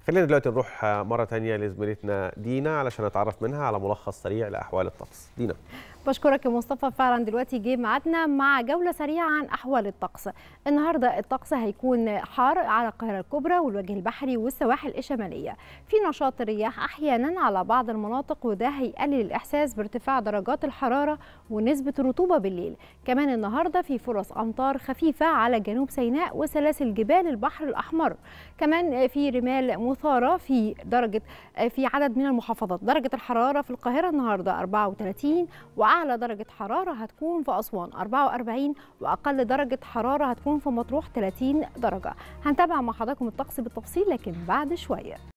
خلينا دلوقتي نروح مرة تانية لزميلتنا دينا علشان نتعرف منها على ملخص سريع لأحوال الطقس دينا بشكرك يا مصطفى فعلا دلوقتي جه ميعادنا مع جوله سريعه عن احوال الطقس النهارده الطقس هيكون حار على القاهره الكبرى والوجه البحري والسواحل الشماليه في نشاط رياح احيانا على بعض المناطق وده هيقلل الاحساس بارتفاع درجات الحراره ونسبه الرطوبه بالليل كمان النهارده في فرص امطار خفيفه على جنوب سيناء وسلاسل جبال البحر الاحمر كمان في رمال مثاره في درجه في عدد من المحافظات درجه الحراره في القاهره النهارده 34 واعلى درجه حراره هتكون في اسوان 44 واقل درجه حراره هتكون في مطروح 30 درجه هنتابع مع حضراتكم الطقس بالتفصيل لكن بعد شويه